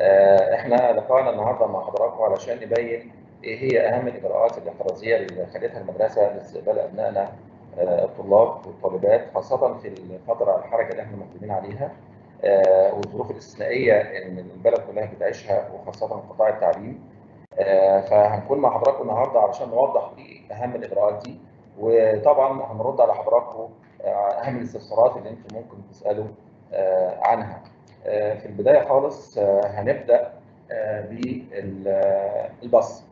احنا لقانا النهارده مع حضراتكم علشان نبين ايه هي اهم الاجراءات الاحترازيه اللي خدتها المدرسه لاستقبال ابنائنا الطلاب والطالبات خاصه في الفتره الحرجه اللي احنا مقدمين عليها والظروف الاستثنائيه ان البلد كلها بتعيشها وخاصه قطاع التعليم فهنكون مع حضراتكم النهارده علشان نوضح ايه اهم الاجراءات دي وطبعا هنرد على حضراتكم اهم الاستفسارات اللي انتم ممكن تسالوا عنها. في البدايه خالص هنبدا بالبص.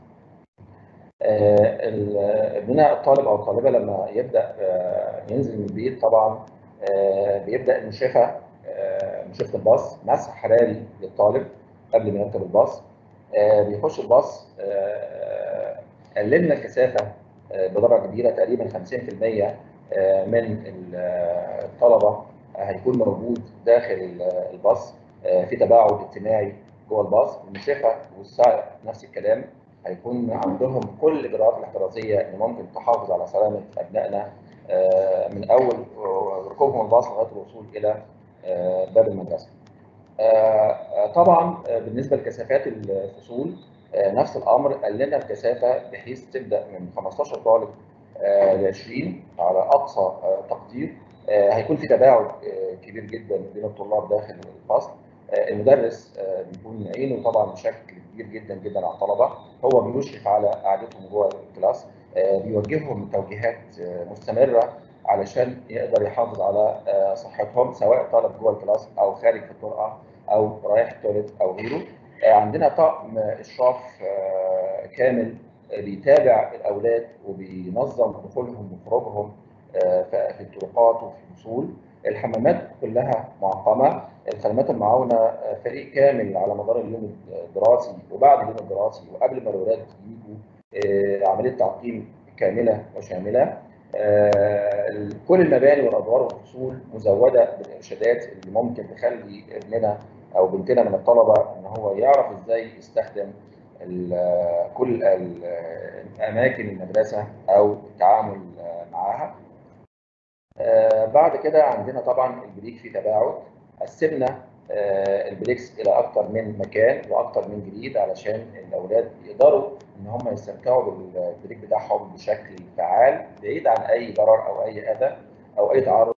ابننا الطالب او الطالبه لما يبدا ينزل من البيت طبعا بيبدا المشرفه مشرفه الباص مسح حراري للطالب قبل ما يركب الباص بيخش الباص قللنا الكثافه بدرجه كبيره تقريبا 50% من الطلبه هيكون موجود داخل الباص في تباعد اجتماعي جوه الباص المشرفه والسائق نفس الكلام هيكون عندهم كل الاجراءات الاحترازيه اللي ممكن تحافظ على سلامه ابنائنا من اول ركوبهم الباص لغايه الوصول الى باب المدرسه. طبعا بالنسبه لكثافات الفصول نفس الامر قللنا الكثافه بحيث تبدا من 15 طالب ل 20 على اقصى تقدير هيكون في تباعد كبير جدا بين الطلاب داخل الفصل المدرس بيكون عينه طبعا بشكل كبير جدا جدا على الطلبه هو بيشرف على قعدتهم جوه الكلاس بيوجههم توجيهات مستمره علشان يقدر يحافظ على صحتهم سواء طالب جوه الكلاس او خارج في الطرقه او رايح التواليت او غيره عندنا طقم اشراف كامل بيتابع الاولاد وبينظم دخولهم وخروجهم في الطرقات وفي الفصول الحمامات كلها معقمه الخدمات المعاونه فريق كامل على مدار اليوم الدراسي وبعد اليوم الدراسي وقبل ما الاولاد يجوا عمليه تعقيم كامله وشامله كل المباني والادوار والفصول مزوده بالارشادات اللي ممكن تخلي ابننا او بنتنا من الطلبه ان هو يعرف ازاي يستخدم كل اماكن المدرسه او التعامل معاها. بعد كده عندنا طبعا البريك في تباعد قسمنا البريكس الى اكثر من مكان واكثر من جديد علشان الاولاد يقدروا ان هم يستمتعوا بالبريك بتاعهم بشكل فعال بعيد عن اي ضرر او اي اذى او اي تعرض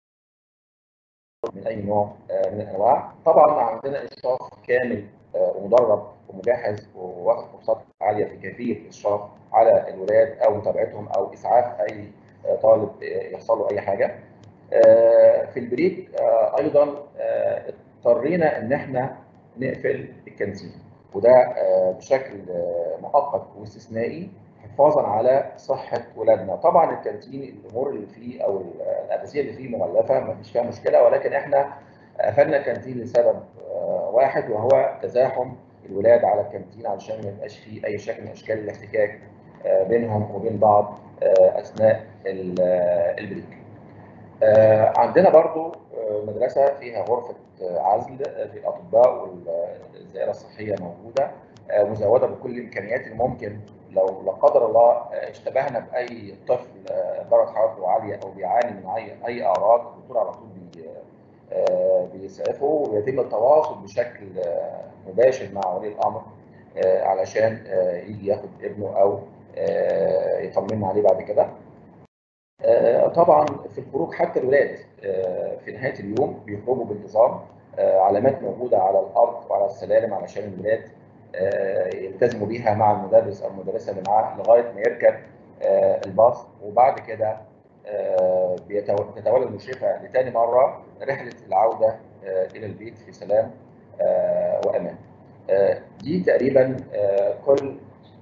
من اي نوع من الانواع طبعا عندنا اشراف كامل ومدرب ومجهز وواخد كورسات عاليه في كيفيه الاشراف على الولاد او متابعتهم او اسعاف اي طالب يحصل له اي حاجه في البريك ايضا اضطرينا ان احنا نقفل الكانتين وده بشكل مؤقت واستثنائي حفاظا على صحه ولادنا طبعا الكانتين الامور اللي فيه او الاساسيه اللي فيه مغلفه ما فيش فيها مشكله ولكن احنا قفلنا الكانتين لسبب واحد وهو تزاحم الولاد على الكانتين علشان ما يبقاش فيه اي شكل من اشكال الاحتكاك بينهم وبين بعض اثناء البريك. عندنا برضو مدرسه فيها غرفه عزل في الاطباء والزائره الصحيه موجوده مزوده بكل الامكانيات اللي ممكن لو لا قدر الله اشتبهنا باي طفل درجه حرارته عاليه او بيعاني من اي اي اعراض الدكتور على طول بي بيسعفه ويتم التواصل بشكل مباشر مع ولي الامر علشان يجي ياخد ابنه او يطمنا عليه بعد كده. طبعا في الخروج حتى الولاد في نهايه اليوم بيخرجوا بانتظام علامات موجوده على الارض وعلى السلالم علشان الولاد يلتزموا بيها مع المدرس او المدرسه اللي معاه لغايه ما يركب الباص وبعد كده بتتولى المشرفه لتاني مره رحله العوده الى البيت في سلام وامان. دي تقريبا كل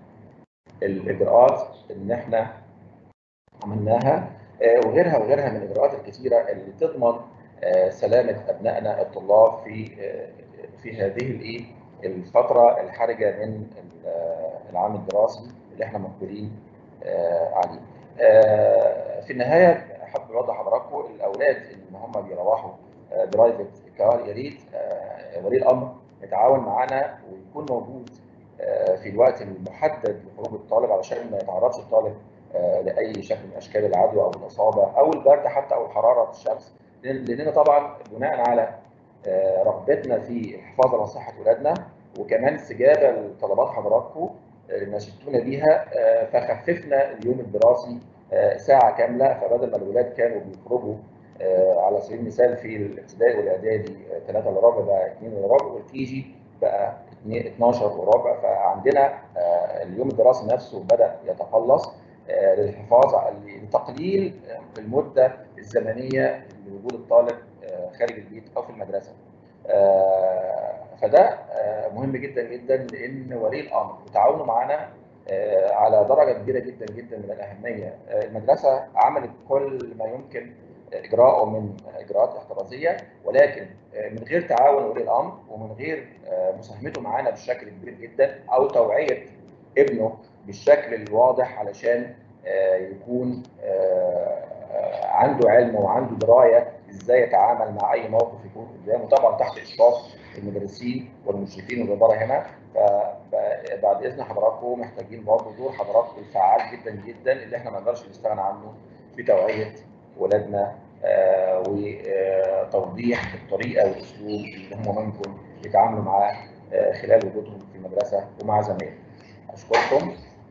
الاجراءات اللي احنا عملناها وغيرها وغيرها من الاجراءات الكثيره اللي تضمن سلامه ابنائنا الطلاب في في هذه الايه الفتره الحرجه من العام الدراسي اللي احنا مقبلين عليه. في النهايه حابب اوضح حضراتكم الاولاد اللي هم بيروحوا برايفت كار يا ريت ولي الامر يتعاون معانا ويكون موجود في الوقت المحدد لخروج الطالب علشان ما يتعرضش الطالب لاي شكل من اشكال العدوى او الاصابه او البرد حتى او الحراره في الشمس لاننا طبعا بناء على رغبتنا في الحفاظ على صحه اولادنا وكمان استجابه لطلبات حضراتكم اللي ناشدتونا بيها فخففنا اليوم الدراسي ساعه كامله فبدل ما الولاد كانوا بيخرجوا على سبيل المثال في الابتدائي والاعدادي 3 الا ربع بقى 2 الا ربع والكيجي بقى 12 وربع فعندنا اليوم الدراسي نفسه بدا يتقلص للحفاظ على لتقليل المده الزمنيه لوجود الطالب خارج البيت او في المدرسه. فده مهم جدا جدا لان ولي الامر وتعاونه معانا على درجه كبيره جدا جدا من الاهميه. المدرسه عملت كل ما يمكن اجراءه من اجراءات احترازيه ولكن من غير تعاون ولي الامر ومن غير مساهمته معانا بشكل كبير جدا او توعيه ابنه بالشكل الواضح علشان يكون عنده علم وعنده درايه ازاي يتعامل مع اي موقف يكون قدامه طبعا تحت اشراف المدرسين والمشرفين والاداره هنا فبعد اذن حضراتكم محتاجين برضه دور حضراتكم الفعال جدا جدا اللي احنا ما نقدرش نستغنى عنه في توعيه ولادنا آه وتوضيح الطريقه والاسلوب اللي هم ممكن يتعاملوا معاه آه خلال وجودهم في المدرسه ومع زمايلهم. اشكركم.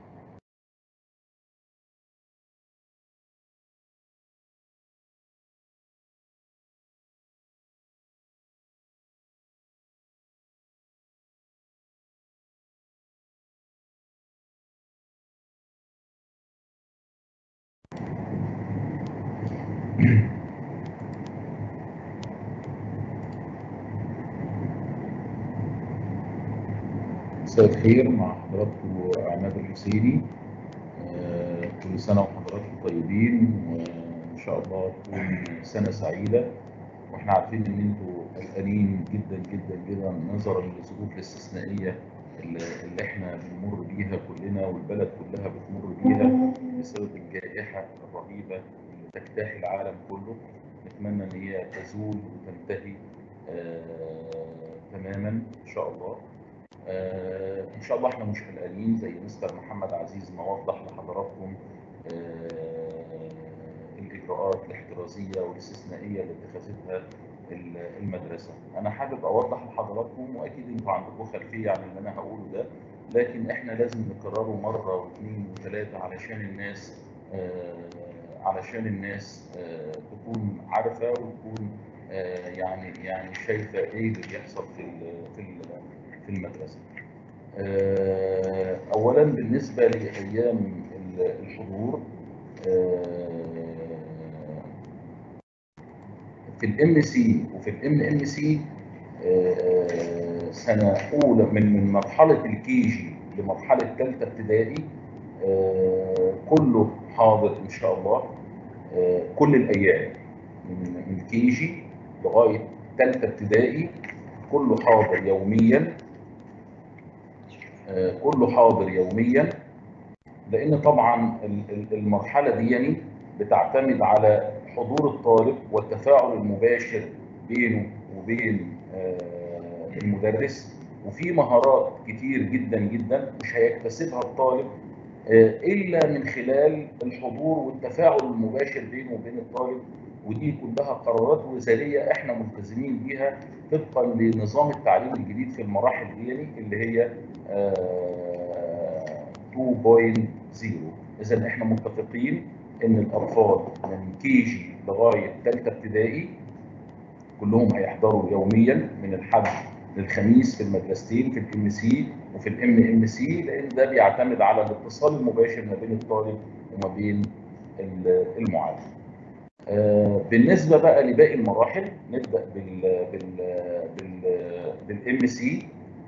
مساء الخير مع حضراتكم عماد الحسيني آه، كل سنة وحضراتكم طيبين وإن شاء الله تكون سنة سعيدة وإحنا عارفين إن أنتوا قلقانين جدا جدا جدا نظرا للظروف الاستثنائية اللي اللي إحنا بنمر بيها كلنا والبلد كلها بتمر بيها بسبب الجائحة الرهيبة اللي تجتاح العالم كله نتمنى إن هي تزول وتنتهي آه، تماما إن شاء الله. آه ان شاء الله احنا مش قلقانين زي مستر محمد عزيز ما وضح لحضراتكم آه الاجراءات الاحترازيه والاستثنائيه اللي اتخذتها المدرسه. انا حابب اوضح لحضراتكم واكيد انتوا عندكم خلفيه عن اللي انا هقوله ده لكن احنا لازم نكرره مره واثنين وثلاثه علشان الناس آه علشان الناس تكون عارفه وتكون يعني يعني شايفه ايه اللي بيحصل في في في المدرسة. أولا بالنسبة لأيام الحضور في الام سي وفي الام ام سي سنة أولى من من مرحلة الكي جي لمرحلة ثالثة ابتدائي كله حاضر إن شاء الله كل الأيام من من كي جي لغاية ثالثة ابتدائي كله حاضر يوميا كله حاضر يوميا لان طبعا المرحله دي يعني بتعتمد على حضور الطالب والتفاعل المباشر بينه وبين المدرس وفي مهارات كتير جدا جدا مش هيكتسبها الطالب الا من خلال الحضور والتفاعل المباشر بينه وبين الطالب ودي كلها قرارات وزاريه احنا ملتزمين بيها طبقا لنظام التعليم الجديد في المراحل دي اللي هي 2.0 اذا احنا متفقين ان الاطفال من كي جي لغايه ثالثه ابتدائي كلهم هيحضروا يوميا من الحد للخميس في المدرستين في الام سي وفي الام ام سي لان ده بيعتمد على الاتصال المباشر ما بين الطالب وما بين المعلم. بالنسبه بقى لباقي المراحل نبدا بال بال بال بالام سي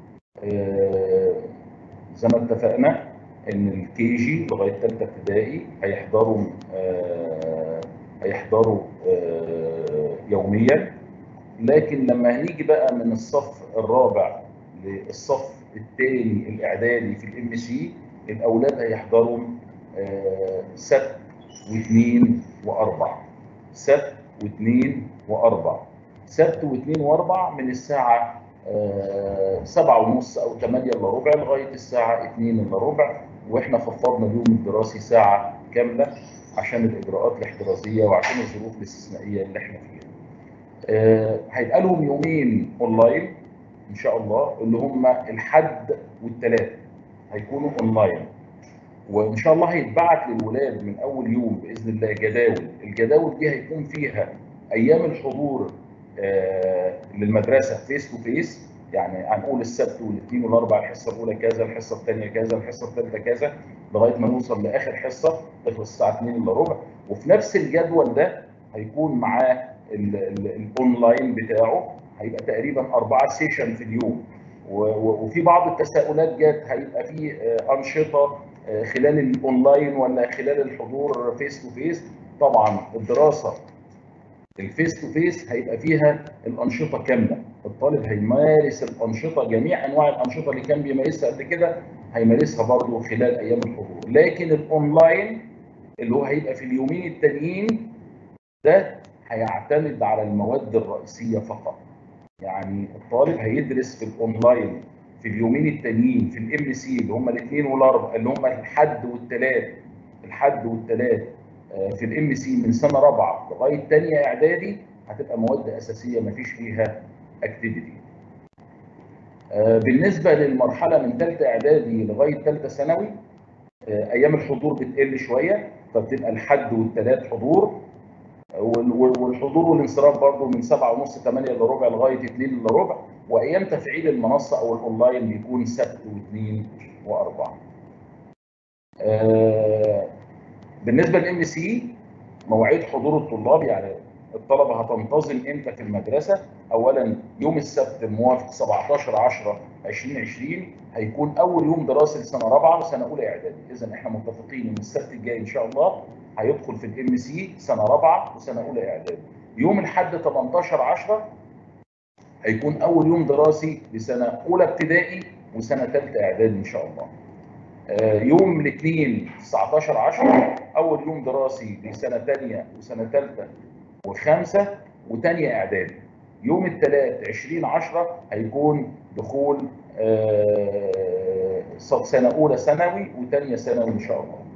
زي ما اتفقنا ان الكي جي لغايه ثالثه ابتدائي هيحضروا هيحضروا يوميا لكن لما هنيجي بقى من الصف الرابع للصف الثاني الاعدادي في الام سي الاولاد هيحضروا سبت واثنين واربع سبت واثنين واربع سبت واثنين واربع من الساعه سبعة ونص او ثمانية الا ربع لغايه الساعه 2 الا ربع واحنا خفضنا اليوم الدراسي ساعه كامله عشان الاجراءات الاحترازيه وعشان الظروف الاستثنائيه اللي احنا فيها. هيبقى لهم يومين اونلاين ان شاء الله اللي هم الحد والثلاث هيكونوا اونلاين وان شاء الله هيتبعت للولاد من اول يوم باذن الله جداول الجداول دي هيكون فيها ايام الحضور آه للمدرسه فيس تو فيس يعني هنقول السبت والاثنين والاربع الحصه الاولى كذا الحصه الثانيه كذا الحصه الثالثه كذا لغايه ما نوصل لاخر حصه تخلص الساعه 2 الا ربع وفي نفس الجدول ده هيكون معاه الاونلاين بتاعه هيبقى تقريبا اربعه سيشن في اليوم وفي بعض التساؤلات جت هيبقى في انشطه خلال الاونلاين ولا خلال الحضور فيس تو فيس طبعا الدراسه الفيس تو فيس هيبقى فيها الانشطه كامله الطالب هيمارس الانشطه جميع انواع الانشطه اللي كان بيمارسها قبل كده هيمارسها برضه خلال ايام الحضور لكن الاونلاين اللي هو هيبقى في اليومين التانيين ده هيعتمد على المواد الرئيسيه فقط يعني الطالب هيدرس في الاونلاين في اليومين التانيين في الام سي اللي هم الاثنين والاربع اللي هم الحد والثلاث الحد والثلاث في الام سي من سنه رابعه لغايه ثانيه اعدادي هتبقى مواد اساسيه ما فيش فيها اكتيفيتي. بالنسبه للمرحله من ثالثه اعدادي لغايه ثالثه ثانوي ايام الحضور بتقل شويه فبتبقى الحد والثلاث حضور والحضور والانصراف برضه من 7 ونص 8 الا ربع لغايه 2 الا ربع وايام تفعيل المنصه او الاونلاين بيكون سبت واثنين واربعه. آه بالنسبه للام سي مواعيد حضور الطلاب يعني الطلبه هتنتظم امتى في المدرسه؟ اولا يوم السبت الموافق 17 10 2020 هيكون اول يوم دراسي لسنه رابعه وسنه اولى اعدادي، اذا احنا متفقين ان السبت الجاي ان شاء الله هيدخل في الام سي سنه رابعه وسنه اولى اعدادي. يوم الاحد 18 10 هيكون اول يوم دراسي لسنه اولى ابتدائي وسنه ثالثه اعدادي ان شاء الله. يوم الاثنين 19 10 اول يوم دراسي لسنه ثانيه وسنه ثالثه وخامسه وثانيه اعدادي. يوم الثلاث 20 10 هيكون دخول سنه اولى ثانوي وثانيه ثانوي ان شاء الله.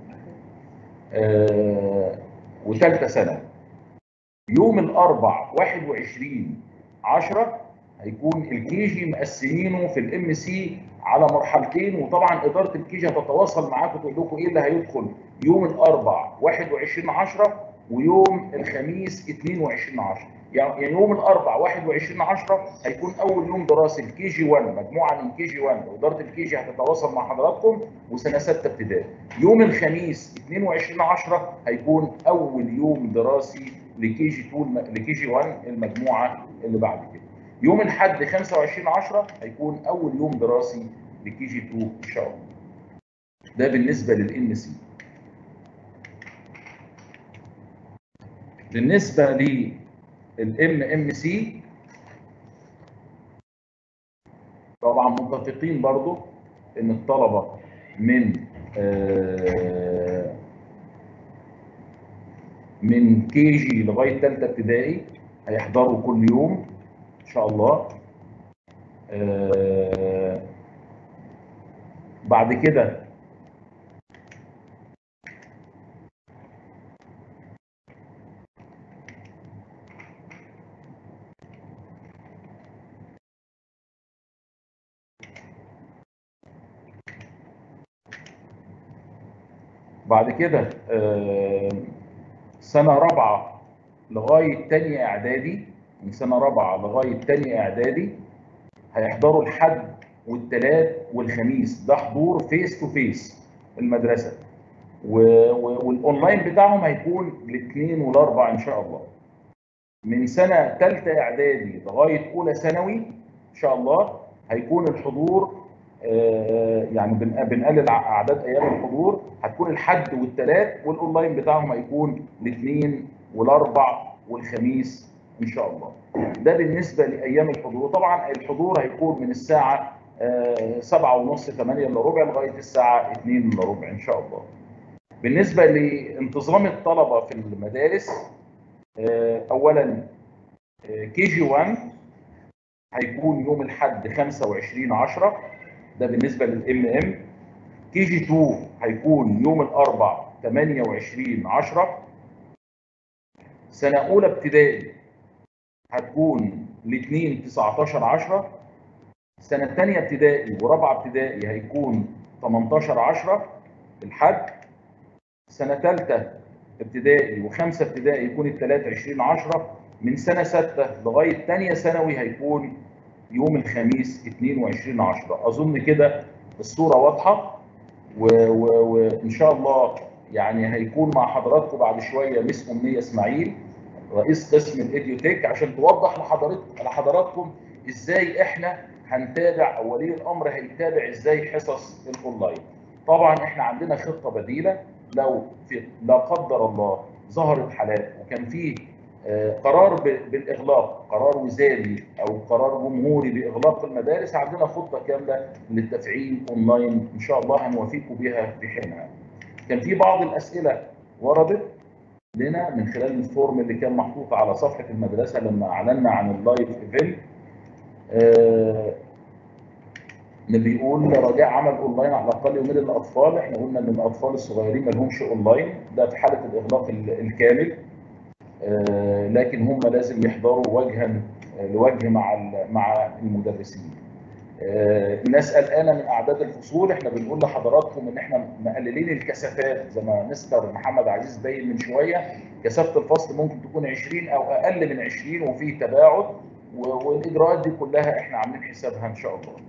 وثالثه ثانوي. يوم الاربع 21 10 هيكون الكي جي مقسمينه في الام سي على مرحلتين وطبعا اداره الكي جي هتتواصل معاكم تقول لكم ايه اللي هيدخل يوم الاربع 21 10 ويوم الخميس 22 10 يعني يوم الاربع 21 10 هيكون اول يوم دراسي الكي جي 1 مجموعه من كي جي 1 واداره الكي جي هتتواصل مع حضراتكم وسنه سته ابتدائي يوم الخميس 22 10 هيكون اول يوم دراسي لكي جي 2 لكي جي 1 المجموعه اللي بعد كده يوم الاحد 25 10 هيكون اول يوم دراسي لكي جي 2 ان شاء الله. ده بالنسبه للان سي. بالنسبه للام ام سي طبعا متفقين برضو ان الطلبه من آه من كي جي لغايه ثالثه ابتدائي هيحضروا كل يوم ان شاء الله آه بعد كده بعد كده آه سنه رابعه لغايه ثانيه اعدادي من سنه رابعه لغايه ثانيه اعدادي هيحضروا الحد والثلاث والخميس ده حضور فيس تو فيس المدرسه و... و... والاونلاين بتاعهم هيكون الاثنين والاربع ان شاء الله من سنه ثالثه اعدادي لغايه اولى ثانوي ان شاء الله هيكون الحضور آه يعني بنقلل اعداد ايام الحضور هتكون الحد والثلاث والاونلاين بتاعهم هيكون الاثنين والاربع والخميس ان شاء الله. ده بالنسبه لايام الحضور، طبعا الحضور هيكون من الساعه آه سبعة ونص 8 الا ربع لغايه الساعه 2 الا ربع ان شاء الله. بالنسبه لانتظام الطلبه في المدارس آه اولا كي جي 1 هيكون يوم الاحد 25 10 ده بالنسبه للام ام كي جي 2 هيكون يوم الاربع 28 10 سنه اولى ابتدائي هتكون الاثنين 19 10 سنه ثانيه ابتدائي ورابعه ابتدائي هيكون 18 10 الحد سنه ثالثه ابتدائي وخمسه ابتدائي يكون الثلاث 20 10 من سنه سته لغايه ثانيه ثانوي هيكون يوم الخميس 22 10 اظن كده الصوره واضحه وان شاء الله يعني هيكون مع حضراتكم بعد شويه مس امنيه اسماعيل رئيس قسم الايديوتيك عشان توضح لحضرتك لحضراتكم ازاي احنا هنتابع او ولي الامر هيتابع ازاي حصص الاونلاين. طبعا احنا عندنا خطه بديله لو في لا قدر الله ظهرت حالات وكان في قرار بالاغلاق قرار وزاري او قرار جمهوري باغلاق المدارس عندنا خطه كامله للتفعيل اونلاين ان شاء الله هنوافيكم بها في حينها. كان في بعض الاسئله وردت لنا من خلال الفورم اللي كان محطوط على صفحه المدرسه لما اعلنا عن اللايف ايفنت آه اللي بيقول رجاء عمل اونلاين على الاقل يومين للاطفال احنا قلنا ان الاطفال الصغيرين ما لهمش اونلاين ده في حاله الاغلاق الكامل آه لكن هم لازم يحضروا وجها لوجه مع مع المدرسين آه الناس قلقانه من اعداد الفصول احنا بنقول لحضراتكم ان احنا مقللين الكثافات زي ما مستر محمد عزيز باين من شويه كثافه الفصل ممكن تكون 20 او اقل من 20 وفي تباعد والاجراءات دي كلها احنا عاملين حسابها ان شاء الله.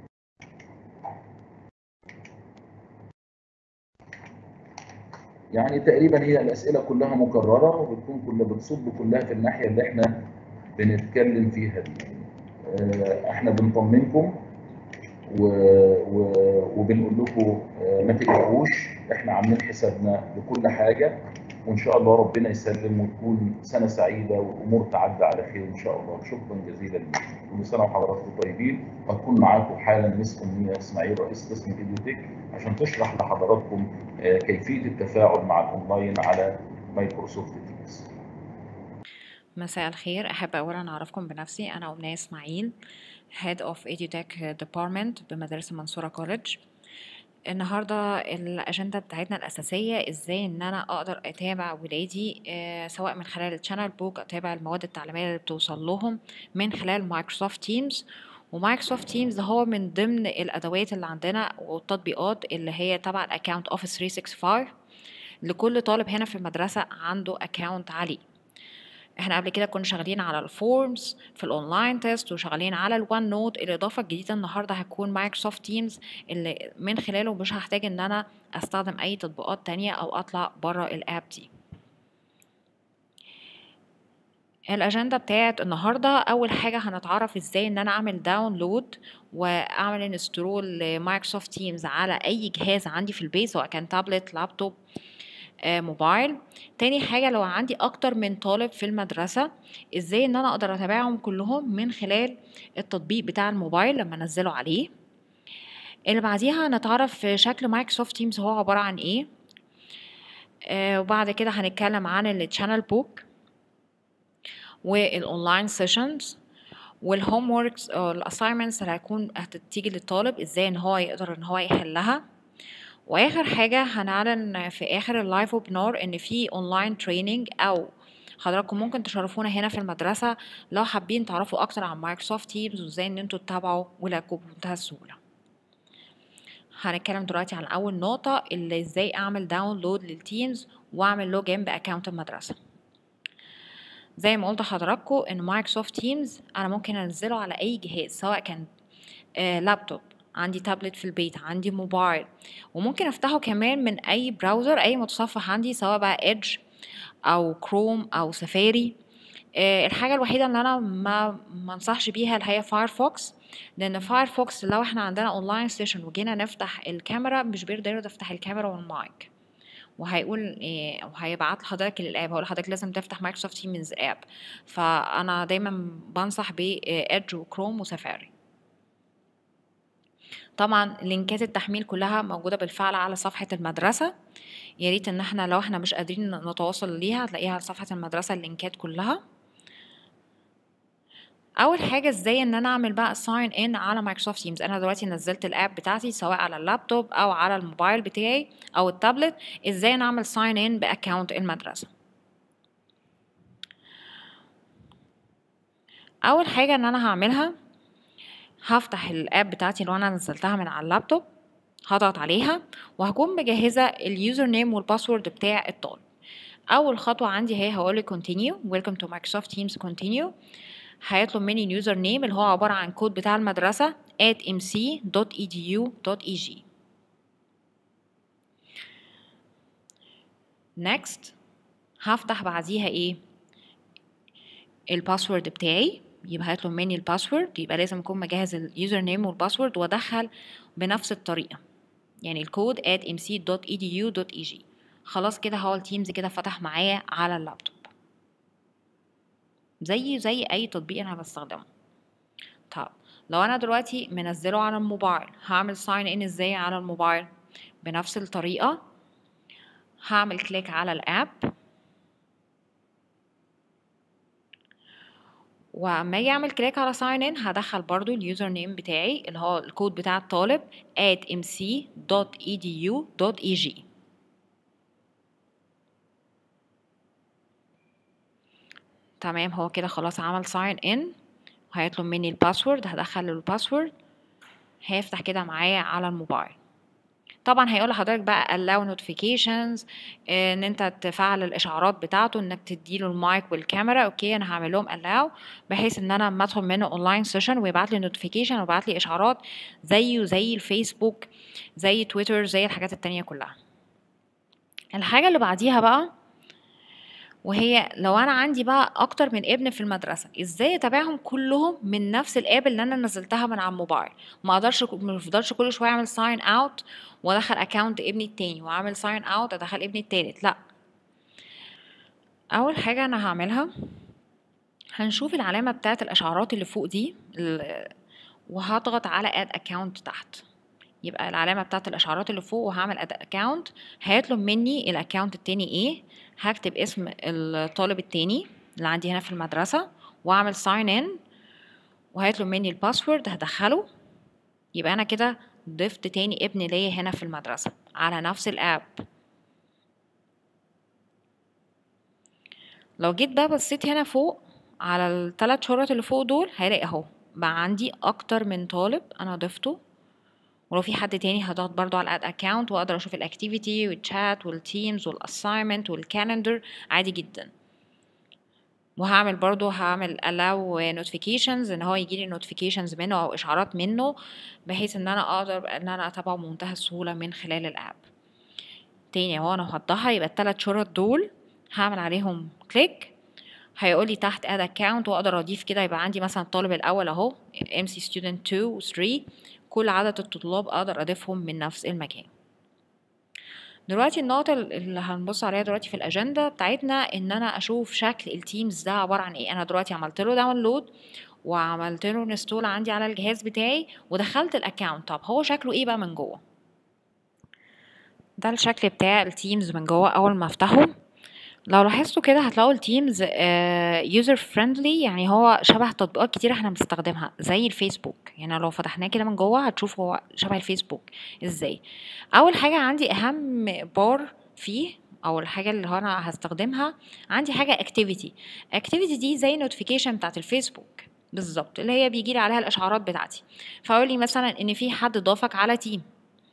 يعني تقريبا هي الاسئله كلها مكرره وبتكون كلها بتصب كلها في الناحيه اللي احنا بنتكلم فيها دي. احنا بنطمنكم و... و... وبنقول لكم ما تقلقوش احنا عاملين حسابنا لكل حاجه وان شاء الله ربنا يسلم وتكون سنه سعيده والامور تعدي على خير ان شاء الله شكرا جزيلا لكم كل سنه وحضراتكم طيبين وهتكون معاكم حالا مس امنيه اسماعيل رئيس قسم الايديوتيك عشان تشرح لحضراتكم كيفيه التفاعل مع الاونلاين على مايكروسوفت تيمز مساء الخير أحب أولا أعرفكم بنفسي أنا أمنية إسماعيل Head of EduTech Department بمدرسة منصورة كوليدج النهاردة الأجندة بتاعتنا الأساسية إزاي إن أنا أقدر أتابع ولادي آه سواء من خلال الشانل بوك أتابع المواد التعليمية اللي بتوصل لهم من خلال مايكروسوفت تيمز ومايكروسوفت تيمز هو من ضمن الأدوات اللي عندنا والتطبيقات اللي هي تبع الأكاونت أوفيس 365 لكل طالب هنا في المدرسة عنده أكاونت عليه احنا قبل كده كنا شغالين على الفورمز في الاونلاين تيست وشغالين على الوان نوت الاضافه الجديده النهارده هتكون مايكروسوفت تيمز اللي من خلاله مش هحتاج ان انا استخدم اي تطبيقات تانية او اطلع بره الاب دي الاجنده بتاعت النهارده اول حاجه هنتعرف ازاي ان انا اعمل داونلود واعمل انسترول لمايكروسوفت تيمز على اي جهاز عندي في البيت سواء كان تابلت لابتوب آه موبايل تاني حاجة لو عندي أكتر من طالب في المدرسة إزاي إن أنا أقدر أتابعهم كلهم من خلال التطبيق بتاع الموبايل لما أنزله عليه اللي بعديها نتعرف شكل مايكروسوفت تيمز هو عبارة عن إيه آه وبعد كده هنتكلم عن التشانل بوك والأونلاين سيشنز والهوم ووركس أو الأسايمنتس اللي هيكون هتيجي للطالب إزاي إن هو يقدر إن هو يحلها واخر حاجه هنعلن في اخر اللايف ويبنار ان في اونلاين تريننج او حضراتكم ممكن تشرفونا هنا في المدرسه لو حابين تعرفوا اكتر عن مايكروسوفت تيمز وازاي ان انتوا تتابعوا ولادكم بمنتهى السهوله هنتكلم دلوقتي عن اول نقطه اللي ازاي اعمل داونلود للتيمز واعمل لوجين باكونت المدرسه زي ما قلت لحضراتكم ان مايكروسوفت تيمز انا ممكن انزله على اي جهاز سواء كان آه لابتوب عندي تابلت في البيت عندي موبايل وممكن افتحه كمان من اي براوزر اي متصفح عندي سواء بقى ايدج او كروم او سفاري أه الحاجه الوحيده اللي انا ما ما انصحش بيها اللي هي فايرفوكس لان فايرفوكس لو احنا عندنا اونلاين سيشن وجينا نفتح الكاميرا مش بيرضى يرضى يفتح الكاميرا والمايك وهيقول إيه وهيبعت لحضرتك الاب هقول لحضرتك لازم تفتح مايكروسوفت تيمز اب فانا دايما بنصح بايدج وكروم وسفاري طبعا لينكات التحميل كلها موجوده بالفعل على صفحه المدرسه يا ريت ان احنا لو احنا مش قادرين نتواصل ليها هتلاقيها على صفحه المدرسه اللينكات كلها اول حاجه ازاي ان انا اعمل بقى ساين ان على مايكروسوفت تيمز انا دلوقتي نزلت الاب بتاعتي سواء على اللابتوب او على الموبايل بتاعي او التابلت ازاي انا اعمل ساين ان باكونت المدرسه اول حاجه ان انا هعملها هفتح الاب بتاعتي اللي انا نزلتها من على اللابتوب هضغط عليها وهكون مجهزه اليوزر نيم والباسورد بتاع الطالب اول خطوه عندي هي هقول له continue welcome to Microsoft Teams continue هيطلب مني اليوزر نيم اللي هو عباره عن كود بتاع المدرسه at mc.edu.eg next هفتح بعديها ايه الباسورد بتاعي يبقى هيطلب مني الباسورد يبقى لازم اكون مجهز اليوزر نيم والباسورد وادخل بنفس الطريقه يعني الكود at mc.edu.eg خلاص كده هو التيمز كده فتح معايا على اللابتوب زي زي اي تطبيق انا بستخدمه طب لو انا دلوقتي منزله على الموبايل هعمل ساين ان ازاي على الموبايل بنفس الطريقه هعمل كليك على الاب واما اجي اعمل كليك على ساين ان هدخل برضو اليوزر نيم بتاعي اللي هو الكود بتاع الطالب at mc.edu.eg تمام هو كده خلاص عمل ساين ان هيطلب مني الباسورد هدخل الباسورد هيفتح كده معايا على الموبايل طبعا هيقول لحضرتك بقى allow notifications ان انت تفعل الاشعارات بتاعته انك تديله المايك والكاميرا اوكي انا هعمل لهم allow بحيث ان انا لما ادخل منه اونلاين سيشن ويبعت لي نوتيفيكيشن ويبعت لي اشعارات زيه زي الفيسبوك زي تويتر زي الحاجات التانية كلها الحاجة اللي بعديها بقى وهي لو انا عندي بقى اكتر من ابن في المدرسه ازاي اتابعهم كلهم من نفس الاب اللي انا نزلتها من على الموبايل ما اقدرش ما افضلش كل شويه اعمل ساين اوت وادخل اكونت ابني التاني واعمل ساين اوت ادخل ابني التالت لا اول حاجه انا هعملها هنشوف العلامه بتاعه الاشعارات اللي فوق دي وهضغط على اد اكونت تحت يبقى العلامة بتاعت الإشعارات اللي فوق وهعمل اد اكونت هيطلب مني الاكونت التاني ايه هكتب اسم الطالب التاني اللي عندي هنا في المدرسة واعمل ساين ان وهيطلب مني الباسورد هدخله يبقى انا كده ضفت تاني ابن ليا هنا في المدرسة على نفس الاب لو جيت بقى بصيت هنا فوق على الثلاث شرط اللي فوق دول هلاقي اهو بقى عندي اكتر من طالب انا ضفته ولو في حد تاني هضغط برضو على الاد اكونت واقدر اشوف الاكتيفيتي والشات والتيمز والاساينمنت والكالندر عادي جدا وهعمل برضو هعمل allow notifications ان هو يجيلي notifications منه او اشعارات منه بحيث ان انا اقدر ان انا اتابعه بمنتهى السهولة من خلال الاب تاني اهو انا هحطها يبقى التلات شرط دول هعمل عليهم كليك هيقول لي تحت اد اكونت واقدر اضيف كده يبقى عندي مثلا الطالب الاول اهو ام سي ستودنت 2 و 3 كل عدد الطلاب اقدر اضيفهم من نفس المكان دلوقتي النقطة اللي هنبص عليها دلوقتي في الأجندة بتاعتنا إن أنا أشوف شكل التيمز ده عبارة عن إيه أنا دلوقتي عملت له داونلود وعملت له انستول عندي على الجهاز بتاعي ودخلت الأكاونت طب هو شكله إيه بقى من جوه ده الشكل بتاع التيمز من جوه أول ما أفتحه لو لاحظتوا كده هتلاقوا التيمز يوزر فريندلي يعني هو شبه تطبيقات كتير احنا بنستخدمها زي الفيسبوك يعني لو فتحناه كده من جوه هتشوف هو شبه الفيسبوك ازاي اول حاجه عندي اهم بار فيه او الحاجه اللي هو انا هستخدمها عندي حاجه اكتيفيتي اكتيفيتي دي زي نوتيفيكيشن بتاعت الفيسبوك بالظبط اللي هي بيجي لي عليها الاشعارات بتاعتي فاقول لي مثلا ان في حد ضافك على تيم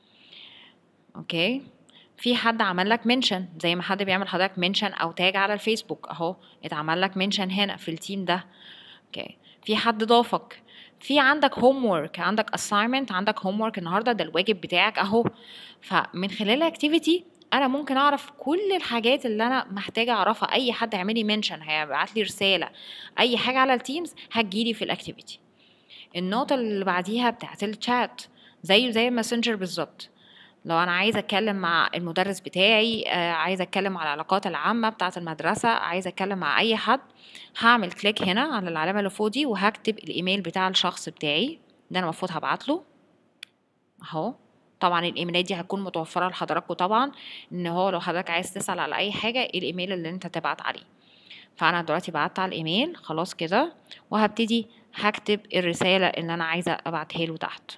اوكي في حد عمل لك منشن زي ما حد بيعمل حضرتك منشن او تاج على الفيسبوك اهو اتعمل لك منشن هنا في التيم ده اوكي في حد ضافك في عندك هوم ورك عندك assignment عندك هوم ورك النهارده ده الواجب بتاعك اهو فمن خلال الاكتيفيتي انا ممكن اعرف كل الحاجات اللي انا محتاجه اعرفها اي حد هيعمل لي منشن هيبعت لي رساله اي حاجه على التيمز هتجيلي في الاكتيفيتي النقطه اللي بعديها بتاعت الشات زيه زي الماسنجر بالظبط لو انا عايزه اتكلم مع المدرس بتاعي آه عايزه اتكلم على العلاقات العامه بتاعه المدرسه عايزه اتكلم مع اي حد هعمل كليك هنا على العلامه اللي فوق دي وهكتب الايميل بتاع الشخص بتاعي ده انا المفروض هبعت له اهو طبعا الايميلات دي هتكون متوفره لحضراتكم طبعا ان هو لو حضرتك عايز تسال على اي حاجه ايه الايميل اللي انت تبعت عليه فانا دلوقتي بعت على الايميل خلاص كده وهبتدي هكتب الرساله اللي انا عايزه ابعتها له تحت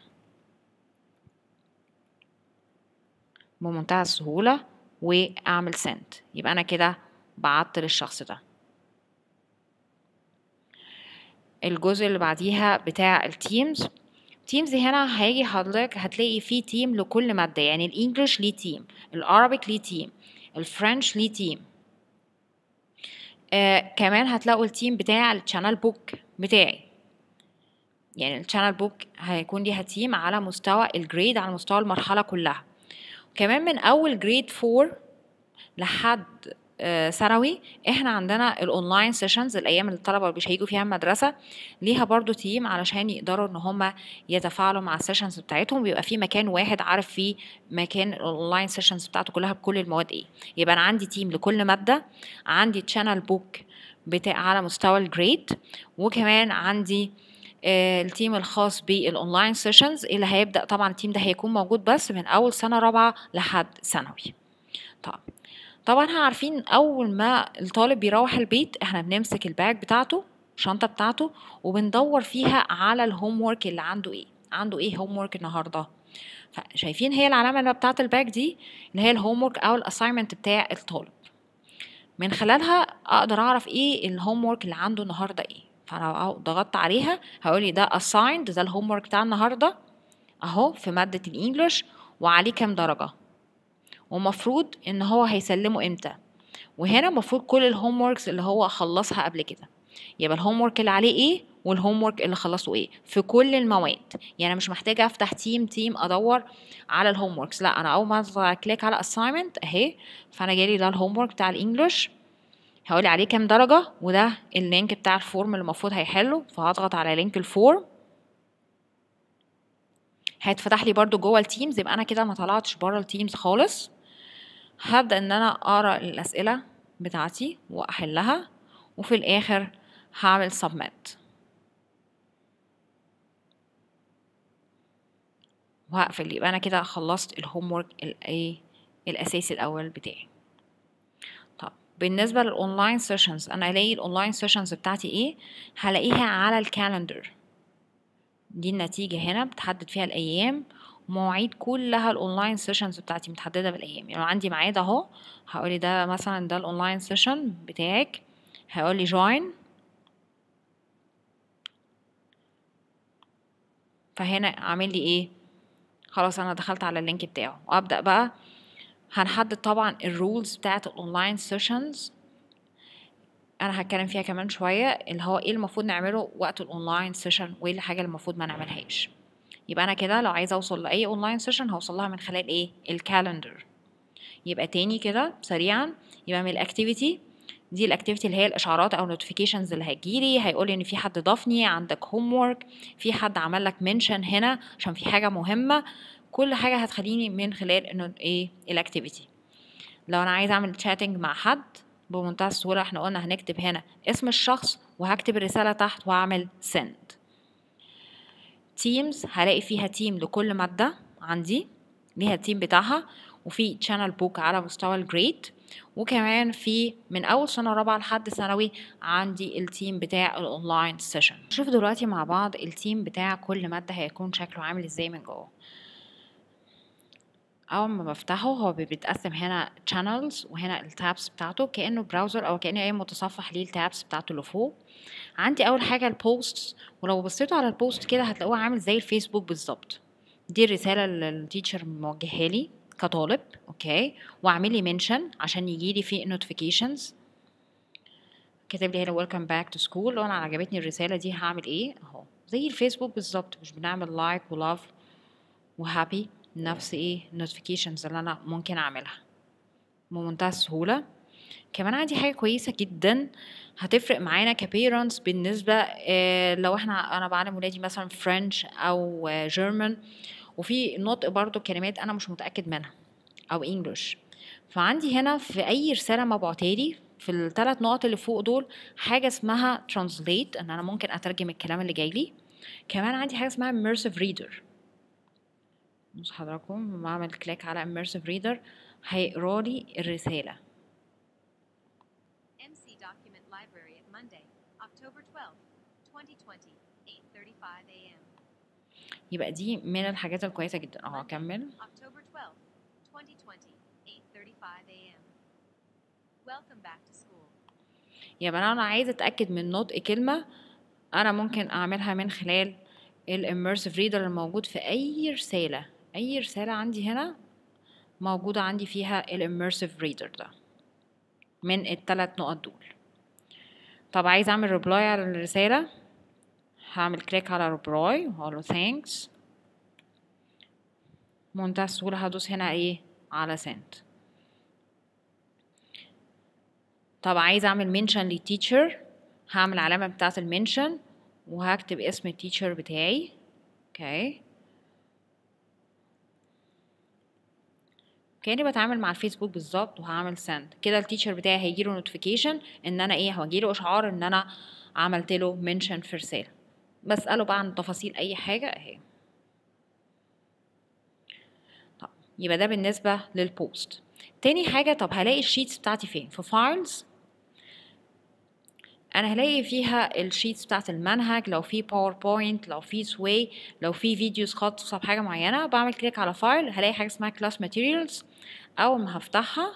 بمنتهى السهولة وأعمل سند يبقى أنا كده بعت للشخص ده الجزء اللي بعديها بتاع التيمز تيمز هنا هيجي حضرتك هتلاقي فيه تيم لكل مادة يعني الانجليش ليه تيم العربيك ليه تيم الفرنش ليه تيم آه كمان هتلاقوا التيم بتاع الشانل بوك بتاعي يعني الشانل بوك هيكون ليها تيم على مستوى الجريد على مستوى المرحلة كلها كمان من أول جريد 4 لحد آه، ثانوي احنا عندنا الاونلاين سيشنز الايام اللي الطلبه مش هيجوا فيها المدرسه ليها برضو تيم علشان يقدروا ان هم يتفاعلوا مع السيشنز بتاعتهم بيبقى في مكان واحد عارف فيه مكان الاونلاين سيشنز بتاعته كلها بكل المواد ايه يبقى انا عندي تيم لكل ماده عندي تشانل بوك بتاع على مستوى الجريد وكمان عندي آه، التيم الخاص بالاونلاين سيشنز اللي هيبدا طبعا التيم ده هيكون موجود بس من اول سنه رابعه لحد ثانوي طب طبعا احنا عارفين اول ما الطالب بيروح البيت احنا بنمسك الباج بتاعته الشنطه بتاعته وبندور فيها على الهوم ورك اللي عنده ايه عنده ايه هوم ورك النهارده شايفين هي العلامه اللي بتاعه الباج دي اللي هي الهوم ورك او الاساينمنت بتاع الطالب من خلالها اقدر اعرف ايه الهوم ورك اللي عنده النهارده ايه فانا اهو ضغطت عليها هقول لي ده assigned ده الهوم ورك بتاع النهارده اهو في ماده الانجليش وعليه كام درجه ومفروض ان هو هيسلمه امتى وهنا المفروض كل الهوم وركس اللي هو خلصها قبل كده يبقى الهوم ورك اللي عليه ايه والهوم ورك اللي خلصه ايه في كل المواد يعني مش محتاجه افتح تيم تيم ادور على الهوم وركس لا انا اول ما اضغط كليك على assignment اهي فانا جالي ده الهوم ورك بتاع الانجليش هقولي عليه كام درجه وده اللينك بتاع الفورم اللي المفروض هيحله فهضغط على لينك الفورم هيتفتح لي برضو جوه التيمز يبقى انا كده ما طلعتش بره التيمز خالص هبدأ ان انا اقرا الاسئلة بتاعتي واحلها وفي الاخر هعمل submit وهقفل يبقى انا كده خلصت الهوم ورك الايه الاساسي الاول بتاعي طب بالنسبة للأونلاين سيشنز أنا ألاقي الأونلاين سيشنز بتاعتي إيه هلاقيها على الكالندر دي النتيجة هنا بتحدد فيها الأيام مواعيد كلها الاونلاين سيشنز بتاعتي متحدده بالايام يعني لو عندي ميعاد اهو هقولي ده مثلا ده الاونلاين سيشن بتاعك هيقولي جوين فهنا عامل لي ايه خلاص انا دخلت على اللينك بتاعه وابدا بقى هنحدد طبعا الرولز بتاعه الاونلاين سيشنز انا هتكلم فيها كمان شويه اللي هو ايه المفروض نعمله وقت الاونلاين سيشن وايه الحاجه اللي المفروض ما نعملهاش يبقى انا كده لو عايزه اوصل لاي اونلاين سيشن هوصل لها من خلال ايه الكالندر يبقى تاني كده سريعا يبقى من الاكتيفيتي دي الاكتيفيتي اللي هي الاشعارات او نوتيفيكيشنز اللي هتجيلي هيقول لي ان في حد ضافني عندك هوم ورك في حد عمل لك منشن هنا عشان في حاجه مهمه كل حاجه هتخليني من خلال انه ايه الاكتيفيتي لو انا عايزه اعمل تشاتنج مع حد بمنتهى السهوله احنا قلنا هنكتب هنا اسم الشخص وهكتب الرساله تحت واعمل send تيمز هلاقي فيها تيم لكل مادة عندي ليها التيم بتاعها وفي تشانل بوك على مستوى الجريد وكمان في من اول سنه رابعه لحد ثانوي عندي التيم بتاع الاونلاين سيشن نشوف دلوقتي مع بعض التيم بتاع كل ماده هيكون شكله عامل ازاي من جوه اول ما بفتحه هو بيتقسم هنا channels وهنا التابس بتاعته كانه براوزر او كانه اي متصفح ليه التابس بتاعته اللي فوق عندي اول حاجه البوستس ولو بصيتوا على البوست كده هتلاقوه عامل زي الفيسبوك بالظبط دي الرساله اللي التيتشر موجهها لي كطالب اوكي واعمل لي منشن عشان يجي لي في نوتيفيكيشنز كاتب لي هنا ويلكم باك تو سكول لو انا عجبتني الرساله دي هعمل ايه اهو زي الفيسبوك بالظبط مش بنعمل لايك ولاف وهابي نفس ايه النوتيفيكيشنز اللي انا ممكن اعملها بمنتهى السهوله كمان عندي حاجه كويسه جدا هتفرق معانا كبيرنتس بالنسبه آه لو احنا انا بعلم ولادي مثلا فرنش او جيرمان وفي نطق برضو كلمات انا مش متاكد منها او انجلش فعندي هنا في اي رساله مبعوتالي في الثلاث نقط اللي فوق دول حاجه اسمها translate ان انا ممكن اترجم الكلام اللي جاي لي كمان عندي حاجه اسمها immersive reader بص حضراتكم لما اعمل كليك على immersive reader هيقرا لي الرساله MC Document Library at Monday, October 12, 2020, 8:35 a.m. يبقى دي من الحاجات الكويسه جدا اهو Monday, اكمل October 12, 2020, 8:35 a.m. Welcome back to school. يبقى انا لو عايزه اتاكد من نطق كلمه انا ممكن اعملها من خلال الاميرسيف ريدر الموجود في اي رساله اي رساله عندي هنا موجوده عندي فيها الاميرسيف ريدر ده من الثلاث نقط دول طب عايز اعمل ريبلاي على الرساله هعمل كليك على ريبلاي وهقول له ثانكس منتهى السهوله هدوس هنا ايه على send طب عايز اعمل منشن للتيتشر هعمل علامة بتاعة المنشن وهكتب اسم التيتشر بتاعي اوكي كاني بتعامل مع الفيسبوك بالظبط وهعمل سند كده التيتشر بتاعي هيجيله نوتيفيكيشن ان انا ايه هيجيله اشعار ان انا عملت له منشن في رساله بساله بقى عن تفاصيل اي حاجه اهي طب يبقى ده بالنسبه للبوست تاني حاجه طب هلاقي الشيتس بتاعتي فين في فايلز انا هلاقي فيها الشيتس بتاعت المنهج لو في باوربوينت لو في سواي لو في فيديوز خاصه بحاجه معينه بعمل كليك على فايل هلاقي حاجه اسمها كلاس ماتيريالز اول ما هفتحها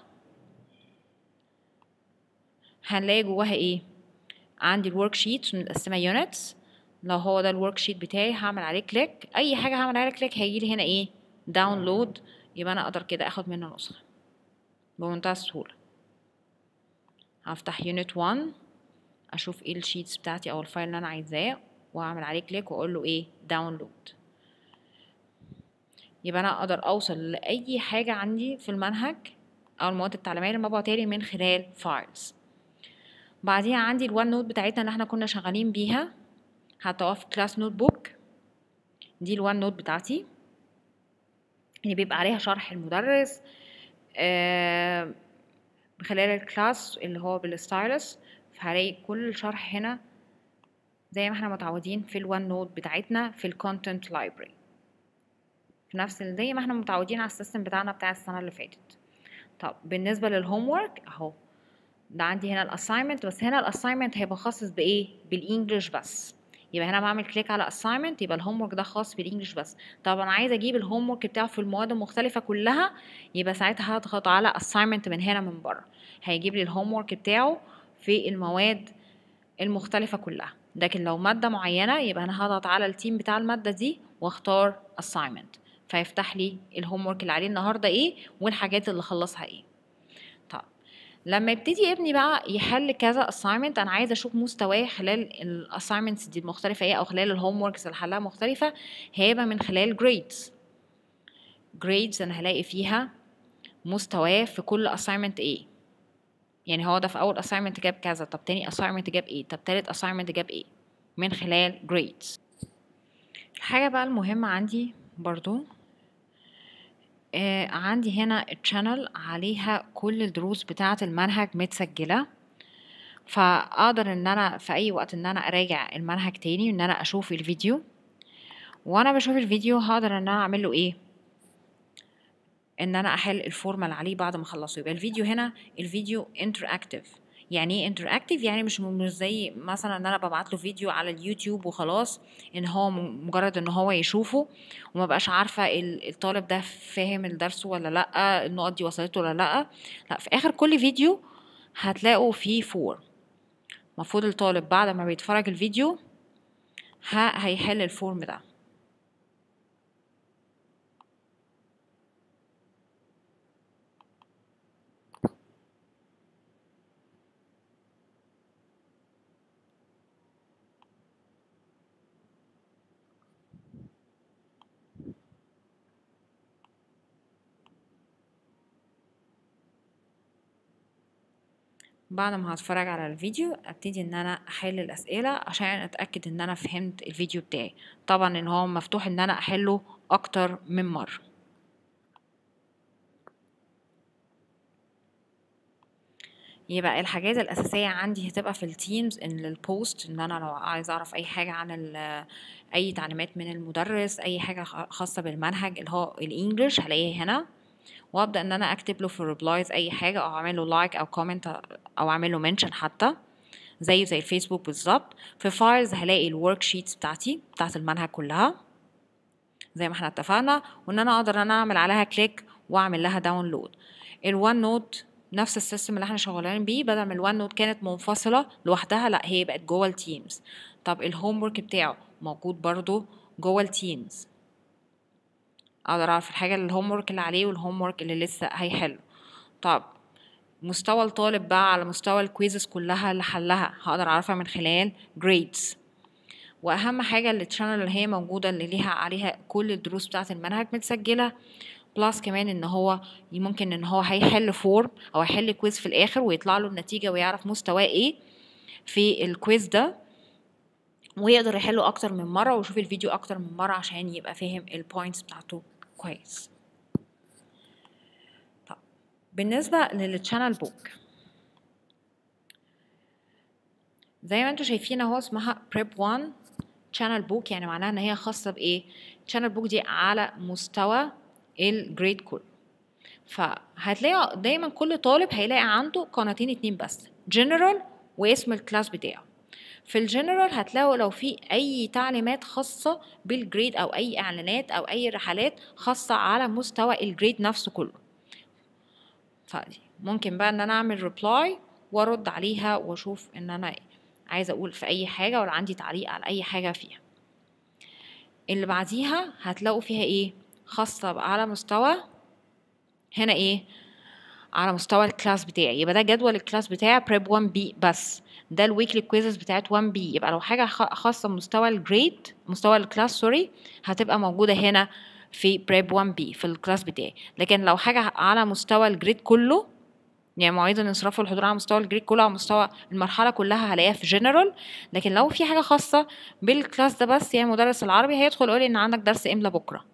هنلاقي جواها ايه عندي الورك شيت متقسمه يونتس لو هو ده الورك شيت بتاعي هعمل عليه كليك اي حاجه هعمل عليها كليك هيجي لي هنا ايه داونلود يبقى انا اقدر كده اخد منه نسخه بمنتهى السهوله هفتح يونت 1 اشوف ايه الشيتس بتاعتي او الفايل اللي انا عايزاه واعمل عليه كليك واقول له ايه داونلود يبقى انا اقدر اوصل لاي حاجه عندي في المنهج او المواد التعليميه اللي مبعوتة لي من خلال فايلز بعديها عندي الوان نوت بتاعتنا اللي احنا كنا شغالين بيها هتقف في كلاس نوت بوك دي الوان نوت بتاعتي اللي بيبقى عليها شرح المدرس آه من خلال الكلاس اللي هو بالستايلس فهلاقي كل الشرح هنا زي ما احنا متعودين في الوان نوت بتاعتنا في الكونتنت لايبرري في نفس زي ما احنا متعودين على السيستم بتاعنا بتاع السنه اللي فاتت طب بالنسبه للهوم ورك اهو ده عندي هنا الاساينمنت بس هنا الاساينمنت هيبقى خاص بايه بالانجلش بس يبقى هنا بعمل كليك على assignment يبقى الهوم ورك ده خاص بالانجلش بس طب انا عايزه اجيب الهوم ورك بتاعه في المواد المختلفه كلها يبقى ساعتها هضغط على assignment من هنا من بره هيجيب لي الهوم ورك بتاعه في المواد المختلفه كلها لكن لو ماده معينه يبقى انا هضغط على التيم بتاع الماده دي واختار assignment فيفتح لي الهوم ورك اللي عليه النهارده ايه والحاجات اللي خلصها ايه طب لما يبتدي ابني بقى يحل كذا assignment انا عايزه اشوف مستواه خلال الاساينمنتس دي المختلفه ايه او خلال الهوم وركس اللي حلها مختلفه هيبقى من خلال grades grades انا هلاقي فيها مستواه في كل assignment ايه يعني هو ده في اول assignment جاب كذا طب تاني assignment جاب ايه طب تالت assignment جاب ايه من خلال grades الحاجه بقى المهمه عندي برضو آه عندي هنا الشانل عليها كل الدروس بتاعة المنهج متسجلة فاقدر ان انا في اي وقت ان انا اراجع المنهج تاني وان انا اشوف الفيديو وانا بشوف الفيديو هقدر ان انا اعمل له ايه ان انا احل الفورمه اللي عليه بعد ما اخلصه يبقى الفيديو هنا الفيديو انتراكتيف يعني ايه انتراكتيف يعني مش مش زي مثلا ان انا ببعت له فيديو على اليوتيوب وخلاص ان هو مجرد ان هو يشوفه وما بقاش عارفه الطالب ده فاهم الدرس ولا لا النقط دي وصلته ولا لا لا في اخر كل فيديو هتلاقوا فيه فور المفروض الطالب بعد ما بيتفرج الفيديو ها هيحل الفورم ده بعد ما هتفرج على الفيديو ابتدي ان انا احل الاسئله عشان اتاكد ان انا فهمت الفيديو بتاعي طبعا ان هو مفتوح ان انا احله اكتر من مره يبقى الحاجات الاساسيه عندي هتبقى في التيمز ان البوست ان انا لو عايز اعرف اي حاجه عن اي تعليمات من المدرس اي حاجه خاصه بالمنهج اللي هو الانجليش هلاقيها هنا وابدا ان انا اكتب له في الريبلايز اي حاجه او اعمل له لايك او كومنت او اعمل له منشن حتى زيه زي الفيسبوك بالظبط في فايلز هلاقي الورك شيتس بتاعتي بتاعت المنهج كلها زي ما احنا اتفقنا وان انا اقدر ان انا اعمل عليها كليك واعمل لها داونلود الوان نوت نفس السيستم اللي احنا شغالين بيه بدل ما الوان نوت كانت منفصله لوحدها لا هي بقت جوه التيمز طب الهوم ورك بتاعه موجود برضو جوه التيمز اقدر اعرف الحاجه الهوم ورك اللي عليه والهوم ورك اللي لسه هيحله طب مستوى الطالب بقى على مستوى الكويزز كلها اللي حلها هقدر اعرفها من خلال جريدز واهم حاجه التشانل اللي هي موجوده اللي ليها عليها كل الدروس بتاعه المنهج متسجله بلس كمان ان هو ممكن ان هو هيحل فورم او هيحل كويز في الاخر ويطلع له النتيجه ويعرف مستواه ايه في الكويز ده ويقدر يحله اكتر من مره ويشوف الفيديو اكتر من مره عشان يبقى فاهم البوينتس بتاعته كويس طب بالنسبه للتشانل بوك زي ما انتم شايفين اهو اسمها بريب 1 channel book يعني معناها ان هي خاصه بايه channel book دي على مستوى الجريد كله فهتلاقي دايما كل طالب هيلاقي عنده قناتين اتنين بس جنرال واسم الكلاس بتاعه في الجنرال هتلاقوا لو في اي تعليمات خاصه بالجريد او اي اعلانات او اي رحلات خاصه على مستوى الجريد نفسه كله فدي ممكن بقى ان انا اعمل ريبلاي وارد عليها واشوف ان انا عايزه اقول في اي حاجه ولا عندي تعليق على اي حاجه فيها اللي بعديها هتلاقوا فيها ايه خاصه على مستوى هنا ايه على مستوى الكلاس بتاعي يبقى ده جدول الكلاس بتاعي بريب 1 بي بس ده الويكلي كويزز بتاعت 1 بي يبقى لو حاجه خاصه بمستوى الجريد مستوى الكلاس سوري هتبقى موجوده هنا في بريب 1 بي في الكلاس بتاعي لكن لو حاجه على مستوى الجريد كله يعني مواعيد الانصراف والحضور على مستوى الجريد كله على مستوى المرحله كلها هلاقيها في جنرال لكن لو في حاجه خاصه بالكلاس ده بس يعني مدرس العربي هيدخل يقول ان عندك درس املا بكره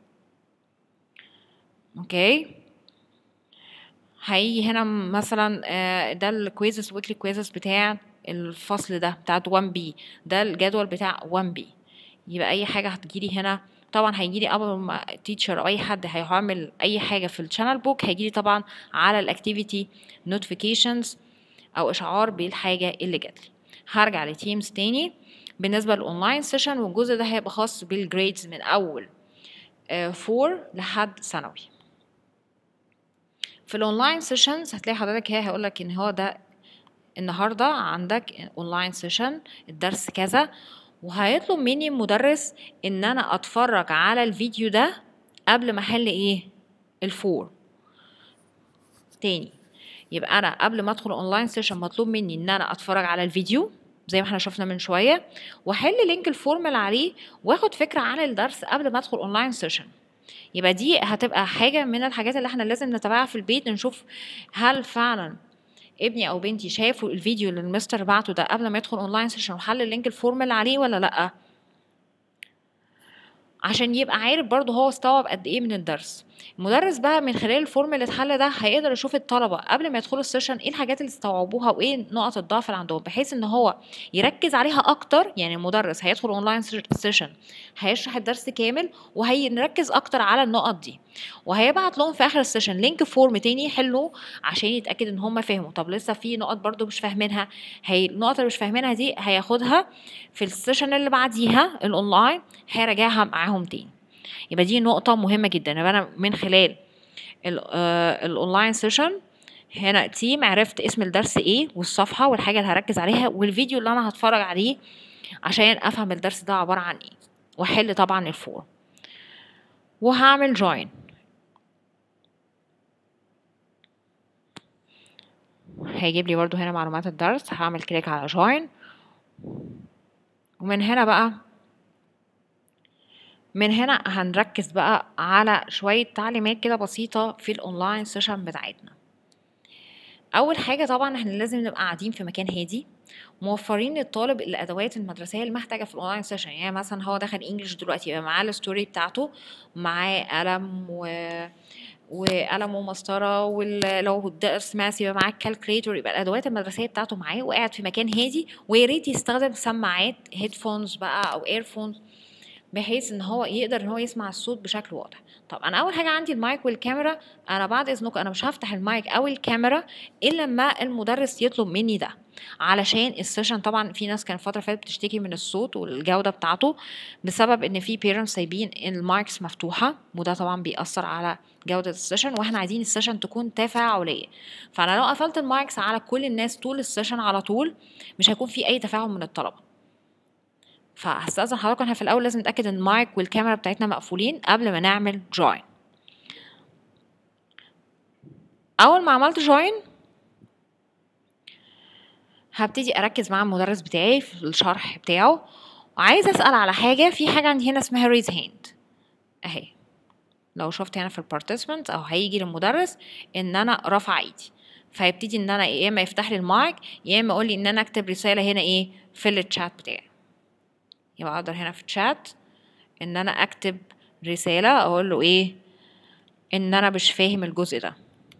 اوكي هيجي هنا مثلا ده الكويزز ويكلي كويزز بتاع الفصل ده بتاعت 1 بي ده الجدول بتاع 1 بي يبقى اي حاجه هتجيلي هنا طبعا هيجيلي قبل ما تيتشر او اي حد هيعمل اي حاجه في الشانل بوك هيجيلي طبعا على الاكتيفيتي نوتيفيكيشنز او اشعار بالحاجه اللي جاتلي هرجع لتيمز تاني بالنسبه للاونلاين سيشن والجزء ده هيبقى خاص بالجريدز من اول 4 لحد ثانوي في الاونلاين سيشنز هتلاقي حضرتك هي هيقول لك ان هو ده النهارده عندك اونلاين سيشن الدرس كذا وهيطلب مني المدرس ان انا اتفرج على الفيديو ده قبل ما احل ايه الفور تاني يبقى انا قبل ما ادخل اونلاين سيشن مطلوب مني ان انا اتفرج على الفيديو زي ما احنا شفنا من شويه واحل لينك الفورم اللي عليه واخد فكره عن الدرس قبل ما ادخل اونلاين سيشن يبقى دي هتبقى حاجه من الحاجات اللي احنا لازم نتابعها في البيت نشوف هل فعلا ابني او بنتي شافوا الفيديو اللي المستر بعته ده قبل ما يدخل اونلاين سيشن وحل اللينك الفورم اللي عليه ولا لا عشان يبقى عارف برضه هو استوعب قد ايه من الدرس المدرس بقى من خلال الفورم اللي اتحل ده هيقدر يشوف الطلبه قبل ما يدخلوا السيشن ايه الحاجات اللي استوعبوها وايه نقط الضعف اللي عندهم بحيث ان هو يركز عليها اكتر يعني المدرس هيدخل اونلاين سيشن هيشرح الدرس كامل وهيركز اكتر على النقط دي وهيبعت لهم في اخر السيشن لينك فورم تاني يحلوه عشان يتاكد ان هم فهموا طب لسه في نقط برضو مش فاهمينها هي النقط اللي مش فاهمينها دي هياخدها في السيشن اللي بعديها الاونلاين هيراجعها معاهم تاني يبقى دي نقطة مهمة جدا يبقى أنا من خلال الأونلاين سيشن هنا تيم عرفت اسم الدرس ايه والصفحة والحاجة اللي هركز عليها والفيديو اللي أنا هتفرج عليه عشان أفهم الدرس ده عبارة عن ايه وأحل طبعا الفورم وهعمل جوين هيجيب لي برضو هنا معلومات الدرس هعمل كليك على جوين ومن هنا بقى من هنا هنركز بقى على شوية تعليمات كده بسيطة في الأونلاين سيشن بتاعتنا أول حاجة طبعا احنا لازم نبقى قاعدين في مكان هادي موفرين للطالب الادوات المدرسيه اللي محتاجه في الاونلاين سيشن يعني مثلا هو دخل انجلش دلوقتي يبقى معاه الستوري بتاعته معاه قلم و وقلم ومسطره ولو الدرس ماس يبقى معاه الكالكوليتور يبقى الادوات المدرسيه بتاعته معاه وقاعد في مكان هادي ويا ريت يستخدم سماعات هيدفونز بقى او ايرفونز بحيث ان هو يقدر ان هو يسمع الصوت بشكل واضح طب انا اول حاجه عندي المايك والكاميرا انا بعد اذنكم انا مش هفتح المايك او الكاميرا الا لما المدرس يطلب مني ده علشان السيشن طبعا في ناس كان الفتره فاتت بتشتكي من الصوت والجوده بتاعته بسبب ان في بيرنتس سايبين المايكس مفتوحه وده طبعا بيأثر على جودة السيشن واحنا عايزين السيشن تكون تفاعلية فانا لو قفلت المايكس على كل الناس طول السيشن على طول مش هيكون في اي تفاعل من الطلبة فهستأذن حضراتكم احنا في الأول لازم نتأكد إن المايك والكاميرا بتاعتنا مقفولين قبل ما نعمل جوين أول ما عملت جوين هبتدي أركز مع المدرس بتاعي في الشرح بتاعه وعايزة أسأل على حاجة في حاجة عندي هنا اسمها ريز هاند أهي لو شفت هنا في البارتيسيبنت أو هيجي للمدرس إن أنا رافعة إيدي فيبتدي إن أنا يا إما يفتح لي المايك يا إما يقول لي إن أنا أكتب رسالة هنا إيه في الشات بتاعي يبقى اقدر هنا في الشات ان انا اكتب رسالة اقول له ايه ان انا مش فاهم الجزء ده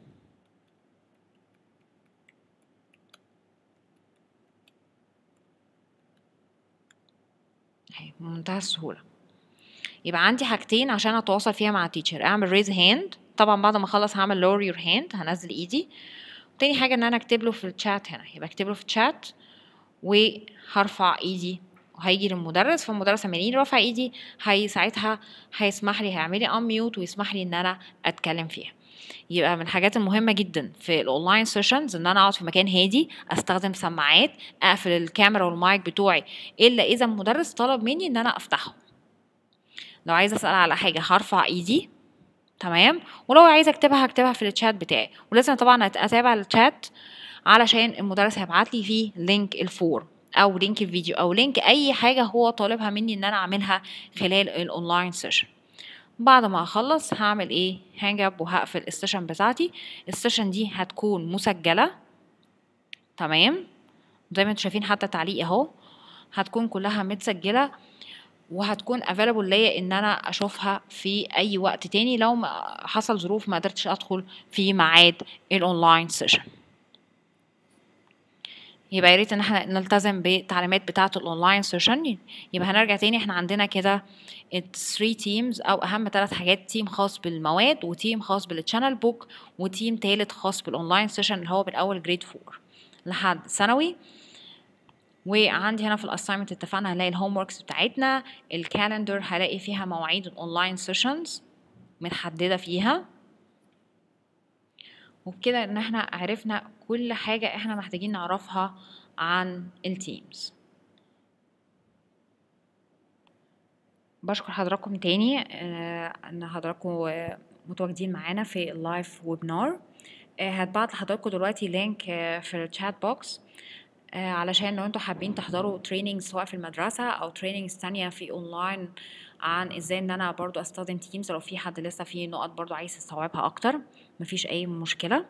اهي بمنتهى السهولة يبقى عندي حاجتين عشان اتواصل فيها مع التيتشر اعمل ريز هاند طبعا بعد ما اخلص هعمل لور يور هاند هنزل ايدي تاني حاجة ان انا اكتب له في الشات هنا يبقى اكتب له في الشات وهرفع ايدي وهيجي للمدرس فالمدرس لما يلاقيني رافع ايدي هي ساعتها هيسمح لي هيعمل لي انميوت ويسمح لي ان انا اتكلم فيها يبقى من الحاجات المهمة جدا في الاونلاين سيشنز ان انا اقعد في مكان هادي استخدم سماعات اقفل الكاميرا والمايك بتوعي الا اذا المدرس طلب مني ان انا افتحه لو عايزه اسال على حاجه هرفع ايدي تمام ولو عايزه اكتبها هكتبها في الشات بتاعي ولازم طبعا اتابع الشات علشان المدرس هيبعت لي فيه لينك الفور او لينك الفيديو او لينك اي حاجه هو طالبها مني ان انا اعملها خلال الاونلاين سيشن بعد ما اخلص هعمل ايه هانج اب وهقفل السيشن بتاعتي السيشن دي هتكون مسجله تمام زي ما انتم شايفين حتى تعليق اهو هتكون كلها متسجله وهتكون available ليا ان انا اشوفها في اي وقت تاني لو ما حصل ظروف ما قدرتش ادخل في ميعاد الاونلاين سيشن يبقى يا ريت ان احنا نلتزم بالتعليمات بتاعه الاونلاين سيشن يبقى هنرجع تاني احنا عندنا كده 3 تيمز او اهم ثلاث حاجات تيم خاص بالمواد وتيم خاص بالتشانل بوك وتيم تالت خاص بالاونلاين سيشن اللي هو من اول جريد 4 لحد ثانوي وعندي هنا في الاساينمنت اتفقنا هنلاقي الهوم وركس بتاعتنا الكالندر هلاقي فيها مواعيد الاونلاين سيشنز متحدده فيها وبكده ان احنا عرفنا كل حاجة احنا محتاجين نعرفها عن التيمز بشكر حضراتكم تاني آه، ان حضراتكم آه، متواجدين معانا في اللايف ويبنار آه، هتبعت لحضراتكم دلوقتي لينك آه، في الشات بوكس آه، علشان لو انتوا حابين تحضروا تريننج سواء في المدرسة او تريننجز تانية في اونلاين عن ازاي ان انا برضو استخدم تيمز لو في حد لسه فيه نقط برضو عايز يستوعبها اكتر مفيش اي مشكلة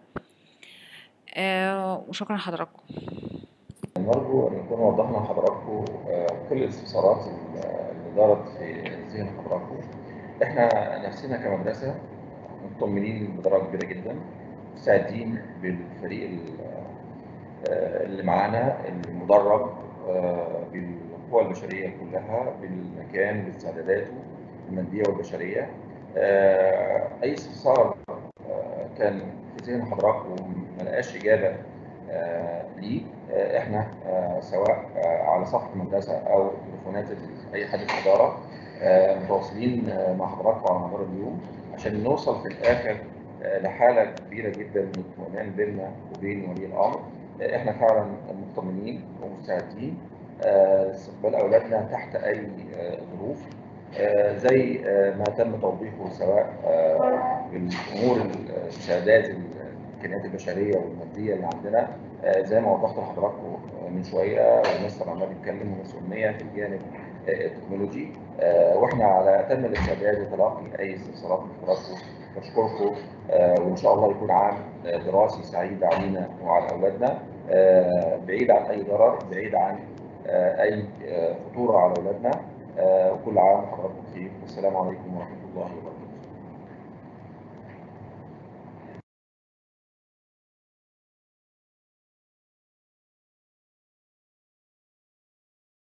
آه، وشكرا لحضراتكم نرجو ان نكون وضحنا لحضراتكم آه، كل الاستفسارات اللي دارت في ذهن حضراتكم. احنا نفسنا كمدرسه مطمنين بدرجه كبيره جدا مستعدين بالفريق ال- آه، اللي معانا المدرب آه، بالقوى البشريه كلها بالمكان باستعداداته الماديه والبشريه. آه، اي استفسار آه، كان في ذهن حضراتكم ما لقاش اجابه آه، ليه آه، احنا آه، سواء آه، على صفحه المدرسه او تليفونات ال- اي حد في الاداره آه، متواصلين آه، مع حضراتكم على مدار اليوم عشان نوصل في الاخر آه، لحاله كبيره جدا من الاطمئنان بيننا وبين ولي الامر آه، احنا فعلا مطمئنين ومستعدين آه، لاستقبال اولادنا تحت اي آه، ظروف آه، زي آه، ما تم توضيحه سواء آه، بالامور الشهادات الامكانيات البشريه والماديه اللي عندنا آه، زي ما وضحت لحضراتكم آه، من شويه ومستر عمال بيتكلم ومستر امنيه في الجانب آه، التكنولوجي آه، واحنا على اتم الاستعداد لتلقي اي استفسارات من حضراتكم بشكركم آه، وان شاء الله يكون عام آه، دراسي سعيد علينا وعلى اولادنا آه، بعيد عن اي ضرر بعيد عن آه، اي آه، خطوره على اولادنا آه، وكل عام وحضراتكم بخير والسلام عليكم ورحمه الله وبركاته